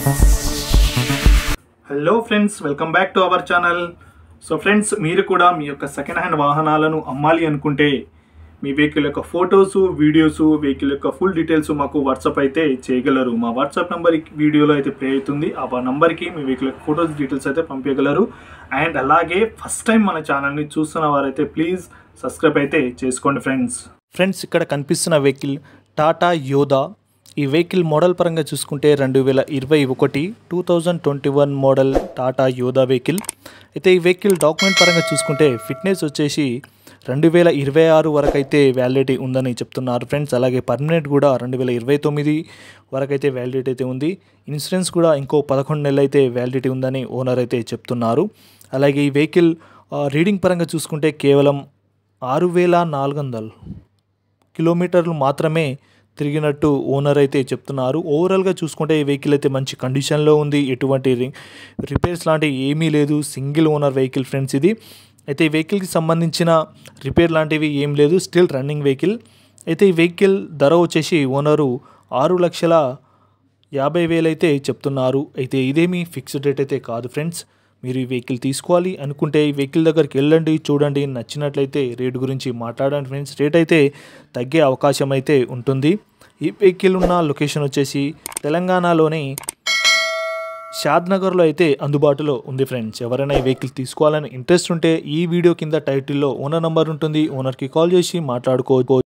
hello friends welcome back to our channel so friends మీరు కూడా మీ యొక్క సెకండ్ హ్యాండ్ వాహనాలను అమ్మాలి అనుకుంటే మీ వెహికల్ యొక్క ఫొటోస్ వీడియోస్ వెహికల్ యొక్క ఫుల్ డీటెయిల్స్ మాకు వాట్సాప్ అయితే చేయగలరు మా వాట్సాప్ నెంబర్ వీడియోలో అయితే ప్లే అవుతుంది ఆ నంబర్కి మీ వెహికల్ యొక్క ఫొటోస్ డీటెయిల్స్ అయితే పంపించగలరు అండ్ అలాగే ఫస్ట్ టైం మన ఛానల్ని చూస్తున్న వారైతే ప్లీజ్ సబ్స్క్రైబ్ అయితే చేసుకోండి ఫ్రెండ్స్ ఫ్రెండ్స్ ఇక్కడ కనిపిస్తున్న వెహికల్ టాటా యోదా ఈ వెహికల్ మోడల్ పరంగా చూసుకుంటే రెండు వేల ఇరవై ఒకటి two thousand twenty one model Tata Yodha vehicle అయితే ఈ వెహికల్ డాక్యుమెంట్ పరంగా చూసుకుంటే ఫిట్నెస్ వచ్చేసి రెండు వేల ఇరవై ఆరు వరకు అయితే వ్యాలిడిటీ ఉందని చెప్తున్నారు ఫ్రెండ్స్ అలాగే పర్మనెంట్ కూడా రెండు వేల ఇరవై తొమ్మిది వరకు అయితే వ్యాలిడిటీ అయితే ఉంది ఇన్సూరెన్స్ కూడా ఇంకో పదకొండు నెలలు అయితే వ్యాలిడిటీ ఉందని ఓనర్ అయితే చెప్తున్నారు అలాగే ఈ వెహికల్ ఆ, రీడింగ్ పరంగా చూసుకుంటే కేవలం ఆరు వేల నాలుగు వందలు కిలోమీటర్లు మాత్రమే తిరిగినట్టు ఓనర్ అయితే చెప్తున్నారు ఓవరాల్గా చూసుకుంటే ఈ వెహికల్ అయితే మంచి కండిషన్లో ఉంది ఎటువంటి రి- రిపేర్స్ లాంటివి ఏమీ లేదు సింగిల్ ఓనర్ వెహికల్ ఫ్రెండ్స్ ఇది అయితే ఈ వెహికల్కి సంబంధించిన రిపేర్ లాంటివి ఏం లేదు స్టిల్ రన్నింగ్ వెహికల్ అయితే ఈ వెహికల్ ధర వచ్చేసి ఓనరు ఆరు లక్షల యాభై వేలైతే చెప్తున్నారు అయితే ఇదేమీ ఫిక్స్డ్ రేట్ అయితే కాదు ఫ్రెండ్స్ మీరు ఈ వెహికల్ తీసుకోవాలి అనుకుంటే ఈ వెహికల్ దగ్గరికి వెళ్ళండి చూడండి నచ్చినట్లయితే రేట్ గురించి మాట్లాడండి ఫ్రెండ్స్ రేట్ అయితే తగ్గే అవకాశం అయితే ఉంటుంది ఈ వెహికల్ ఉన్న లొకేషన్ వచ్చేసి తెలంగాణలోని షాద్నగర్లో అయితే అందుబాటులో ఉంది ఫ్రెండ్స్ ఎవరైనా ఈ వెహికల్ తీసుకోవాలని ఇంట్రెస్ట్ ఉంటే ఈ వీడియో కింద టైటిల్లో ఓనర్ నంబర్ ఉంటుంది ఓనర్కి కాల్ చేసి మాట్లాడుకోవచ్చు